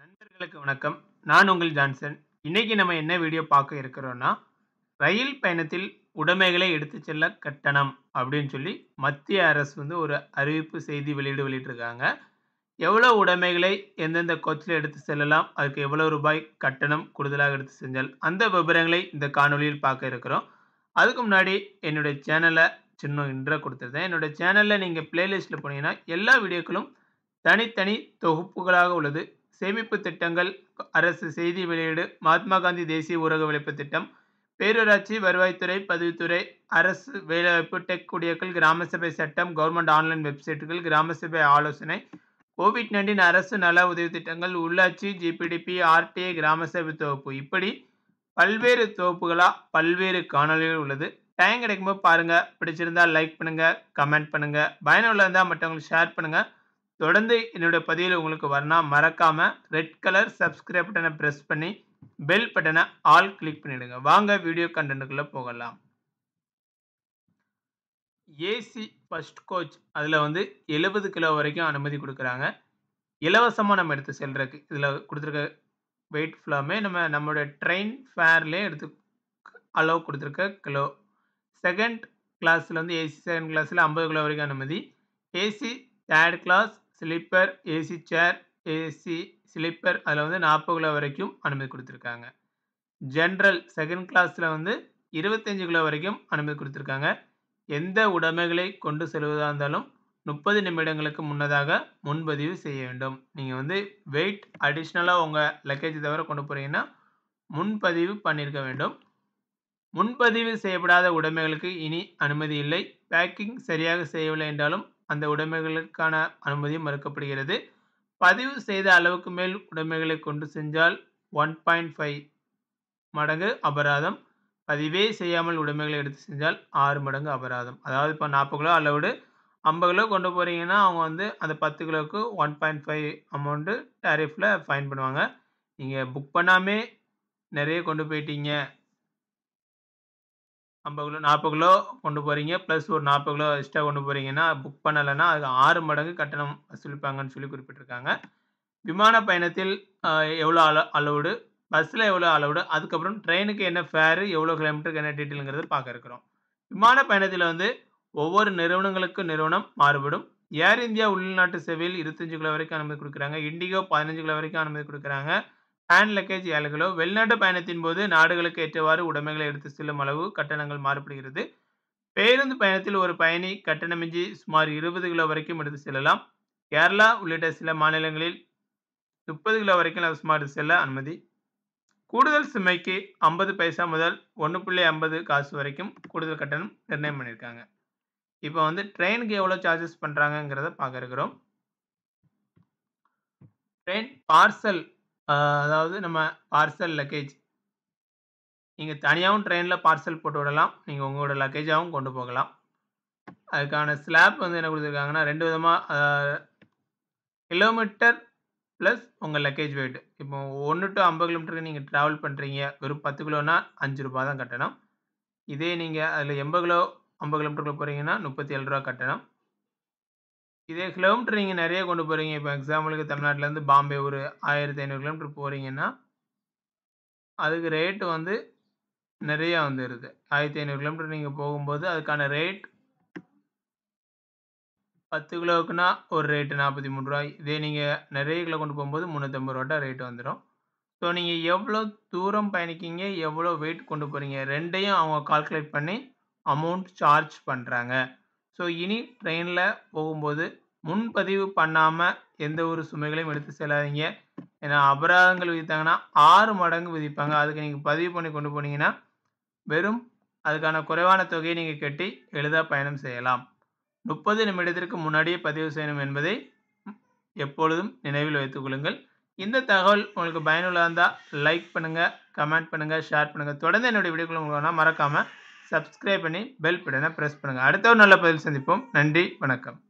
நண்பர்களுக்கு வணக்கம். நான் உங்கள் ஜான்சன். இன்னைக்கு நம்ம என்ன வீடியோ பார்க்க இருக்கிறோம்னா, ரயில் பயணத்தில் உடைமைகளை எடுத்துச் செல்ல கட்டணம் அப்படின்னு சொல்லி மத்திய அரசு வந்து ஒரு அறிவிப்பு செய்தி வெளியீடு வெளியிட்டிருக்காங்க. எவ்வளோ உடைமைகளை எந்தெந்த கோச்ல எடுத்து செல்லலாம், அதுக்கு எவ்வளோ ரூபாய் கட்டணம் கூடுதலாக எடுத்து சென்றால், அந்த விவரங்களை இந்த காணொளியில் பார்க்க இருக்கிறோம். அதுக்கு முன்னாடி என்னுடைய சேனல சின்ன இன்ட்ரோ குடுத்துருந்தேன். என்னோட சேனல்ல நீங்க பிளேலிஸ்ட்ல போனீங்கன்னா, எல்லா வீடியோக்களும் தனித்தனி தொகுப்புகளாக உள்ளது. சேமிப்பு திட்டங்கள், அரசு செய்தி வெளியீடு, மகாத்மா காந்தி தேசிய ஊரக உழைப்பு திட்டம், பேரூராட்சி, வருவாய்த்துறை, பதிவுத்துறை, அரசு வேலைவாய்ப்பு, டெக் குடியேற்றல், கிராம சபை சட்டம், கவர்ன்மென்ட் ஆன்லைன் வெப்சைட்டுகள், கிராம சபை ஆலோசனை, கோவிட்-19 அரசு நல உதவி திட்டங்கள், உள்ளாட்சி, ஜிபிடிபி, ஆர்டிஐ, கிராம சபை தொகுப்பு இப்படி பல்வேறு தொகுப்புகளா பல்வேறு காணொளிகள் உள்ளது. டைம் கிடைக்கும்போது பாருங்க. பிடிச்சிருந்தா லைக் பண்ணுங்க, கமெண்ட் பண்ணுங்க. பயனுள்ளதா இருந்தா மற்றவங்களுக்கு ஷேர் பண்ணுங்க. தொடர்ந்து என்னுடைய பதிவுகள் உங்களுக்கு வரணும்னா மறக்காம ரெட் கலர் சப்ஸ்கிரைப் பட்டன பிரஸ் பண்ணி, பெல் பட்டன ஆல் கிளிக் பண்ணிடுங்க. வாங்க வீடியோ கன்டென்ட்க்குள்ள போகலாம். ஏசி ஃபர்ஸ்ட் கோச் அதுல வந்து 70 கிலோ வரைக்கும் அனுமதி குடுக்குறாங்க. இலவசமா நம்ம எடுத்து செல்றதுக்கு. இதுல குடுத்திருக்க வெயிட் ஃபுல்லாமே நம்ம நம்மளுடைய ட்ரெயின் ஃபேர்லயே எடுத்து அலோவ் குடுத்திருக்க கிலோ. செகண்ட் கிளாஸ்ல வந்து ஏசி செகண்ட் கிளாஸ்ல 50 கிலோ வரைக்கும் அனுமதி. AC third class, sleeper, AC chair, AC sleeper அதுல வந்து 40 கிலோ வரைக்கும் அனுமதி குடுத்திருக்காங்க. ஜெனரல் செகண்ட் கிளாஸ்ல வந்து 25 கிலோ வரைக்கும் அனுமதி குடுத்திருக்காங்க. எந்த உடைமைகளை கொண்டு செல்வதா இருந்தாலும் 30 நிமிடங்களுக்கு முன்னதாக முன்பதிவு செய்ய வேண்டும். நீங்க வந்து வெயிட் அடிஷனலா உங்க லக்கேஜ் தவிர கொண்டு போறீங்கன்னா, முன்பதிவு பண்ணியிருக்க வேண்டும். முன்பதிவு செய்யப்படாத உடைமைகளுக்கு இனி அனுமதி இல்லை. பேக்கிங் சரியாக செய்யவில்லை என்றாலும், அந்த உடைமைகளுக்கான அனுமதியும் மறுக்கப்படுகிறது. பதிவு செய்த அளவுக்கு மேல் உடைமைகளை கொண்டு சென்றால் 1.5 மடங்கு அபராதம். பதிவே செய்யாமல் உடைமைகளை எடுத்து சென்றால் 6 மடங்கு அபராதம். அதாவது இப்ப 40 கிலோ அலவுடு. 50 கிலோ கொண்டு போறீங்கன்னா, அவங்க வந்து அந்த 10 கிலோவுக்கு 1.5 அமௌண்ட் டாரிஃப்ல ஃபைன் பண்ணுவாங்க. நீங்க புக் பண்ணாமயே நெறைய கொண்டு போயிட்டீங்க. 50 கிலோ 40 கிலோ கொண்டு போறீங்க. பிளஸ் ஒரு 40 கிலோ எக்ஸ்ட்ரா கொண்டு போறீங்கன்னா, புக் பண்ணலன்னா அதுக்கு 6 மடங்கு கட்டணம் வசூலிப்பாங்கன்னு சொல்லி குறிப்பிட்டிருக்காங்க. விமான பயணத்தில் அ எவ்வளோ அல அலவுடு, பஸ்ல எவ்வளோ அலவுடு, அதுக்கப்புறம் ட்ரெயினுக்கு என்ன ஃபேர், எவ்வளோ கிலோமீட்டருக்கு என்ன டீட்டெயில்ங்கிறத பார்க்க இருக்கிறோம். விமான பயணத்தில வந்து ஒவ்வொரு நிறுவனங்களுக்கு நிறுவனம் மாறுபடும். ஏர் இந்தியா உள்நாட்டு சேவையில் 25 கிலோ வரைக்கும் அனுமதி குடுக்குறாங்க. இண்டிகோ 15 கிலோ வரைக்கும் அனுமதி குடுக்குறாங்க. Hand luggage 7 kilo. வெளிநாட்டு பயணத்தின் போது நாடுகளுக்கு ஏற்றவாறு உடைமைகளை எடுத்துச் செல்லும் அளவு கட்டணங்கள் மாறுபடுகிறது. பேருந்து பயணத்தில் ஒரு பயணி கட்டணமின்றி சுமார் 20 கிலோ வரைக்கும் எடுத்துச் செல்லலாம். கேரளா உள்ளிட்ட சில மாநிலங்களில் 30 கிலோ வரைக்கும் இலவசமா எடுத்துச் செல்ல அனுமதி. கூடுதல் சுமைக்கு 50 பைசா முதல் 1.50 காசு வரைக்கும் கூடுதல் கட்டணம் நிர்ணயம் பண்ணியிருக்காங்க. இப்ப வந்து ட்ரெயினுக்கு எவ்வளோ சார்ஜஸ் பண்றாங்கங்கிறத பார்க்க இருக்கிறோம். ட்ரெயின் பார்சல் அ அதாவது நம்ம பார்சல் லக்கேஜ். நீங்க தனியாவும் ட்ரெயின்ல பார்சல் போட்டு விடலாம். நீங்க உங்களோட லக்கேஜாவும் கொண்டு போகலாம். அதுக்கான ஸ்லாப் வந்து என்ன குடுத்திருக்காங்கன்னா, 2 விதமா அ கிலோமீட்டர் பிளஸ் உங்க லக்கேஜ் வெயிட். இப்போ 1 டூ 50 கிலோமீட்டருக்கு நீங்க டிராவல் பண்றீங்க. வெறும் 10 கிலோன்னா ரூ. 5 தான் கட்டணம். இதே நீங்க அதுல 80 கிலோ 50 கிலோமீட்டருக்குள்ள போறீங்கன்னா, ரூ. 37 கட்டணம். இதே கிலோமீட்டர் நீங்க நெறைய கொண்டு போறீங்க. இப்ப எக்ஸாம்பிளுக்கு தமிழ்நாட்டுலருந்து பாம்பே ஒரு 1500 கிலோமீட்டர் போறீங்கன்னா, அதுக்கு ரேட் வந்து நெறைய வந்துருது. 1500 கிலோமீட்டர் நீங்க போகும்போது அதுக்கான ரேட் 10 கிலோவுக்குன்னா ஒரு ரேட் ரூ. 43 இதே நீங்க நெறைய கிலோ கொண்டு போகும்போது ரூ. 350 ரேட் வந்துரும். ஸோ நீங்க எவ்வளோ தூரம் பயணிக்கீங்க, எவ்வளோ வெயிட் கொண்டு போறீங்க 2யும் அவங்க கால்குலேட் பண்ணி அமௌண்ட் சார்ஜ் பண்றாங்க. ஸோ இனி ட்ரெயின்ல போகும்போது முன்பதிவு பண்ணாம எந்த ஒரு சுமைகளையும் எடுத்து செல்லாதீங்க. ஏன்னா அபராதங்கள் விதித்தாங்கன்னா 6 மடங்கு விதிப்பாங்க. அதுக்கு நீங்க பதிவு பண்ணி கொண்டு போனீங்கன்னா, வெறும் அதுக்கான குறைவான தொகையை நீங்க கட்டி எளிதா பயணம் செய்யலாம். 30 நிமிடத்திற்கு முன்னாடியே பதிவு செய்யணும் என்பதை எப்பொழுதும் நினைவில் வைத்துக் கொள்ளுங்கள். இந்த தகவல் உங்களுக்கு பயனுள்ளதா இருந்தா லைக் பண்ணுங்க, கமெண்ட் பண்ணுங்க, ஷேர் பண்ணுங்க. தொடர்ந்து என்னுடைய வீடியோக்கள் உங்களுக்கு வேணும்னா மறக்காம சப்ஸ்கிரைப் பண்ணி பெல் பட்டன பிரஸ் பண்ணுங்க. அடுத்த ஒரு நல்ல பதிவில் சந்திப்போம். நன்றி, வணக்கம்.